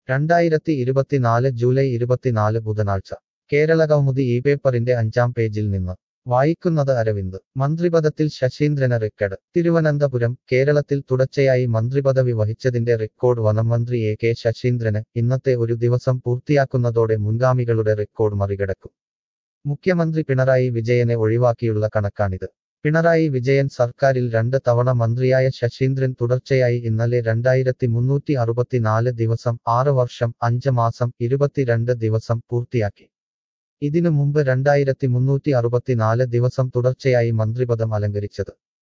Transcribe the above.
രണ്ടായിരത്തി ഇരുപത്തിനാല് ജൂലൈ ഇരുപത്തിനാല് ബുധനാഴ്ച കേരള കൗമുദി ഈ പേപ്പറിന്റെ അഞ്ചാം പേജിൽ നിന്ന് വായിക്കുന്നത് അരവിന്ദ് മന്ത്രിപദത്തിൽ ശശീന്ദ്രന് റെക്കഡ് തിരുവനന്തപുരം കേരളത്തിൽ തുടർച്ചയായി മന്ത്രിപദവി വഹിച്ചതിന്റെ റെക്കോർഡ് വനംമന്ത്രി എ കെ ശശീന്ദ്രന് ഇന്നത്തെ ഒരു ദിവസം പൂർത്തിയാക്കുന്നതോടെ മുൻഗാമികളുടെ റെക്കോർഡ് മറികടക്കും മുഖ്യമന്ത്രി പിണറായി വിജയനെ ഒഴിവാക്കിയുള്ള കണക്കാണിത് പിണറായി വിജയൻ സർക്കാരിൽ രണ്ട് തവണ മന്ത്രിയായ ശശീന്ദ്രൻ തുടർച്ചയായി ഇന്നലെ രണ്ടായിരത്തി മുന്നൂറ്റി അറുപത്തിനാല് ദിവസം ആറ് വർഷം അഞ്ച് മാസം ഇരുപത്തിരണ്ട് ദിവസം പൂർത്തിയാക്കി ഇതിനു മുമ്പ് രണ്ടായിരത്തി മുന്നൂറ്റി അറുപത്തിനാല് ദിവസം തുടർച്ചയായി മന്ത്രിപദം അലങ്കരിച്ചത്